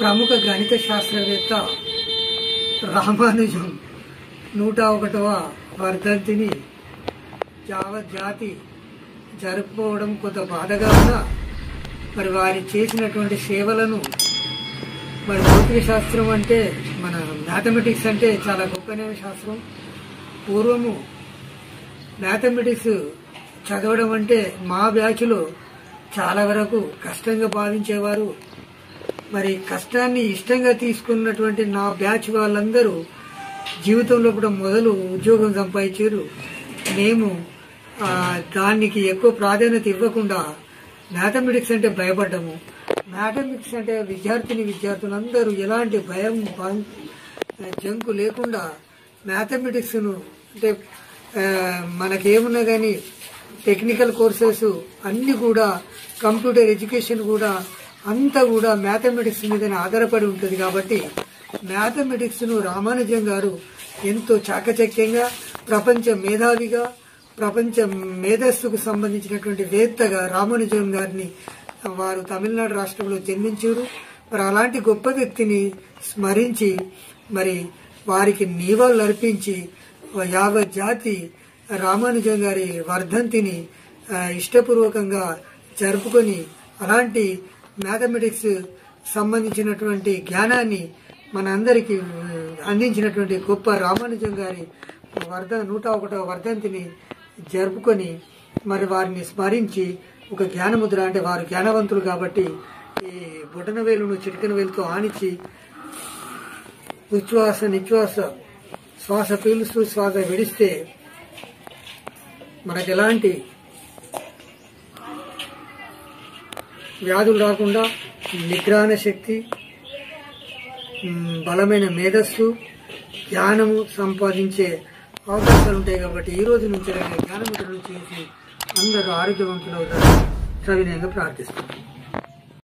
ప్రముఖ గణిత శాస్త్రవేత్త రామానుజం నూట ఒకటవ వర్ధంతిని యావత్ జాతి జరుపుకోవడం కొంత బాధగా ఉన్నా మరి వారి చేసినటువంటి సేవలను మరి భౌతిక శాస్త్రం అంటే మన మ్యాథమెటిక్స్ అంటే చాలా గొప్పమైన శాస్త్రం పూర్వము మ్యాథమెటిక్స్ చదవడం అంటే మా బ్యాచ్లో చాలా వరకు కష్టంగా భావించేవారు మరి కష్టాన్ని ఇష్టంగా తీసుకున్నటువంటి నా బ్యాచ్ వాళ్ళందరూ జీవితంలో కూడా మొదలు ఉద్యోగం సంపాదించారు మేము ఆ, దానికి ఎక్కువ ప్రాధాన్యత ఇవ్వకుండా మ్యాథమెటిక్స్ అంటే భయపడ్డాము మ్యాథమెటిక్స్ అంటే విద్యార్థిని విద్యార్థులందరూ ఎలాంటి భయం భం- జంకు లేకుండా మ్యాథమెటిక్స్ను అంటే ఆ, మనకేమున్నా కానీ టెక్నికల్ కోర్సెస్ అన్ని కూడా కంప్యూటర్ ఎడ్యుకేషన్ కూడా అంతా కూడా మ్యాథమెటిక్స్ మీదనే ఆధారపడి ఉంటుంది కాబట్టి మ్యాథమెటిక్స్ ను రామానుజం గారు ఎంతో చాకచక్యంగా ప్రపంచ మేధావిగా ప్రపంచ మేధస్సుకు సంబంధించినటువంటి వేత్తగా రామానుజం గారిని వారు తమిళనాడు రాష్ట్రంలో జన్మించారు మరి అలాంటి గొప్ప వ్యక్తిని స్మరించి మరి వారికి నివాళులు అర్పించి యావత్ జాతి రామానుజం గారి వర్ధంతిని ఆ, ఇష్టపూర్వకంగా జరుపుకొని అలాంటి మ్యాథమెటిక్స్ సంబంధించినటువంటి జ్ఞానాన్ని మనందరికీ ఆ, అందించినటువంటి గొప్ప రామానుజం గారి వర్ధ నూట ఒకటో వర్ధంతిని జరుపుకొని మరి వారిని స్మరించి ఒక జ్ఞానముద్ర అంటే వారు జ్ఞానవంతులు కాబట్టి ఈ బొటన వేలును చిటికన వేలుతో ఆనిచి ఉచ్ఛ్వాస నిశ్వాస శ్వాస పీలుస్తూ శ్వాస విడిస్తే మనకు ఎలాంటి వ్యాధులు రాకుండా నిగ్రహణ శక్తి మ్, బలమైన మేధస్సు జ్ఞానము సంపాదించే అవకాశాలు ఉంటాయి కాబట్టి ఈ రోజు నుంచి జ్ఞానముద్రలు చేసి అందరూ ఆరోగ్యవంతులు అవుతారు సవినయంగా ప్రార్థిస్తున్నాను